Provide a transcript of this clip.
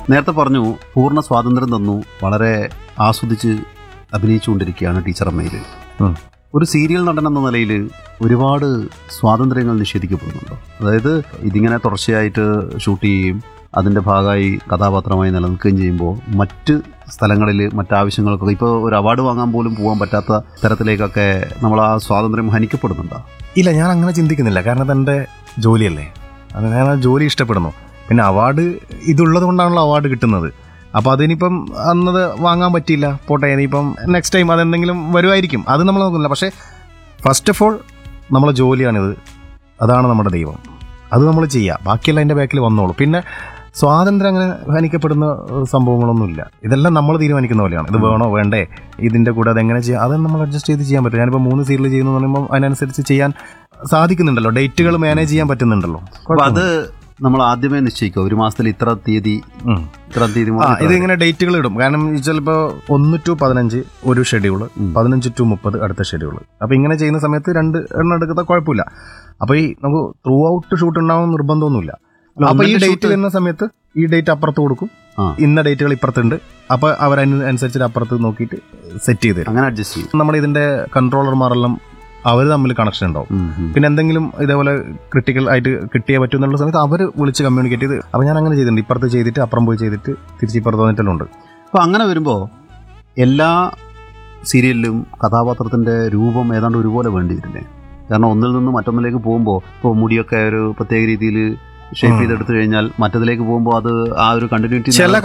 നേരത്തെ പറഞ്ഞു പൂർണ്ണ സ്വാതന്ത്ര്യം തന്നു വളരെ ആസ്വദിച്ച് അഭിനയിച്ചുകൊണ്ടിരിക്കുകയാണ് ടീച്ചർ അമ്മയിൽ ഉം. ഒരു സീരിയൽ നടൻ എന്ന നിലയിൽ ഒരുപാട് സ്വാതന്ത്ര്യങ്ങൾ നിഷേധിക്കപ്പെടുന്നുണ്ടോ അതായത് ഇതിങ്ങനെ തുടർച്ചയായിട്ട് ഷൂട്ട് ചെയ്യുകയും അതിൻ്റെ ഭാഗമായി കഥാപാത്രമായി നിലനിൽക്കുകയും ചെയ്യുമ്പോൾ മറ്റ് സ്ഥലങ്ങളിൽ മറ്റാവശ്യങ്ങൾക്കൊക്കെ ഇപ്പോൾ ഒരു അവാർഡ് വാങ്ങാൻ പോലും പോകാൻ പറ്റാത്ത തരത്തിലേക്കൊക്കെ നമ്മൾ ആ സ്വാതന്ത്ര്യം ഹനിക്കപ്പെടുന്നുണ്ടോ ഇല്ല ഞാൻ അങ്ങനെ ചിന്തിക്കുന്നില്ല കാരണം അതെൻ്റെ ജോലിയല്ലേ അത് ഞാൻ ആ ജോലി ഇഷ്ടപ്പെടുന്നു പിന്നെ അവാർഡ് ഇതുള്ളത് കൊണ്ടാണല്ലോ അവാർഡ് കിട്ടുന്നത് അപ്പോൾ അതിനിപ്പം അന്നത് വാങ്ങാൻ പറ്റിയില്ല പോട്ടെ ഇനിയിപ്പം നെക്സ്റ്റ് ടൈം അതെന്തെങ്കിലും വരുമായിരിക്കും അത് നമ്മൾ നോക്കുന്നില്ല പക്ഷേ ഫസ്റ്റ് ഓഫ് ഓൾ നമ്മളെ ജോലിയാണിത് അതാണ് നമ്മുടെ ദൈവം അത് നമ്മൾ ചെയ്യുക ബാക്കിയെല്ലാം അതിൻ്റെ ബാക്കിൽ വന്നോളൂ പിന്നെ സ്വാതന്ത്ര്യം അങ്ങനെ ഹനിക്കപ്പെടുന്ന ഏഹ്, സംഭവങ്ങളൊന്നുമില്ല ഇതെല്ലാം നമ്മൾ തീരുമാനിക്കുന്ന പോലെയാണ് ഇത് വേണോ വേണ്ടേ ഇതിൻ്റെ കൂടെ അതെങ്ങനെ ചെയ്യാം അത് നമ്മൾ അഡ്ജസ്റ്റ് ചെയ്ത് ചെയ്യാൻ പറ്റും ഞാനിപ്പോൾ മൂന്ന് സീരിയൽ ചെയ്യുന്നു എന്ന് പറയുമ്പോൾ അതിനനുസരിച്ച് ചെയ്യാൻ സാധിക്കുന്നുണ്ടല്ലോ ഡേറ്റുകൾ മാനേജ് ചെയ്യാൻ പറ്റുന്നുണ്ടല്ലോ അപ്പോൾ അത് നമ്മൾ ആദ്യമേ നിശ്ചയിക്കുക ഒരു മാസത്തിൽ ഇത്ര തീയതി ഉം. ഇത്ര തീയതി ആ മുതൽ ഇത് ഇങ്ങനെ ഡേറ്റുകൾ ഇടും കാരണം ചിലപ്പോൾ ഒന്ന് ടു പതിനഞ്ച് ഒരു ഷെഡ്യൂൾ ഉം. പതിനഞ്ച് ടു മുപ്പത് അടുത്ത ഷെഡ്യൂൾ അപ്പോൾ ഇങ്ങനെ ചെയ്യുന്ന സമയത്ത് രണ്ട് എണ്ണം എടുക്കുന്ന കുഴപ്പമില്ല അപ്പോൾ ഈ നമുക്ക് ത്രൂ ഔട്ട് ഷൂട്ട് ഉണ്ടാവാൻ നിർബന്ധമൊന്നുമില്ല അപ്പോൾ ഈ ഒന്നിന്റെ ഡേറ്റ് shoot- വരുന്ന സമയത്ത് ഈ ഡേറ്റ് അപ്പുറത്ത് കൊടുക്കും ആ. ഇന്ന ഡേറ്റുകൾ ഇപ്പുറത്തുണ്ട് അപ്പോൾ അവരനുസരിച്ചിട്ട് അപ്പുറത്ത് നോക്കിയിട്ട് സെറ്റ് ചെയ്ത് തരും അങ്ങനെ അഡ്ജസ്റ്റ് ചെയ്യും നമ്മുടെ ഇതിന്റെ കൺട്രോളർമാരെല്ലാം അവർ തമ്മിൽ കണക്ഷൻ ഉണ്ടാവും ഉം, ഉം. പിന്നെ എന്തെങ്കിലും ഇതേപോലെ ക്രിട്ടിക്കൽ ആയിട്ട് കിട്ടിയേ പറ്റും എന്നുള്ള സമയത്ത് അവർ വിളിച്ച് കമ്മ്യൂണിക്കേറ്റ് ചെയ്ത് അപ്പോൾ ഞാൻ അങ്ങനെ ചെയ്തിട്ടുണ്ട് ഇപ്പുറത്ത് ചെയ്തിട്ട് അപ്പുറം പോയി ചെയ്തിട്ട് തിരിച്ച് ഇപ്പുറത്ത് വന്നിട്ടെല്ലാം ഉണ്ട് അപ്പോൾ അങ്ങനെ വരുമ്പോൾ എല്ലാ സീരിയലിലും കഥാപാത്രത്തിൻ്റെ രൂപം ഏതാണ്ട് ഒരുപോലെ വേണ്ടി വരില്ലേ കാരണം ഒന്നിൽ നിന്ന് മറ്റൊന്നിലേക്ക് പോകുമ്പോൾ ഇപ്പോൾ മുടിയൊക്കെ ഒരു പ്രത്യേക രീതിയിൽ ഷേപ്പ് ഉം. ചെയ്തെടുത്തു കഴിഞ്ഞാൽ മറ്റതിലേക്ക് പോകുമ്പോൾ അത് ആ ഒരു കണ്ടിന്യൂറ്റി ചില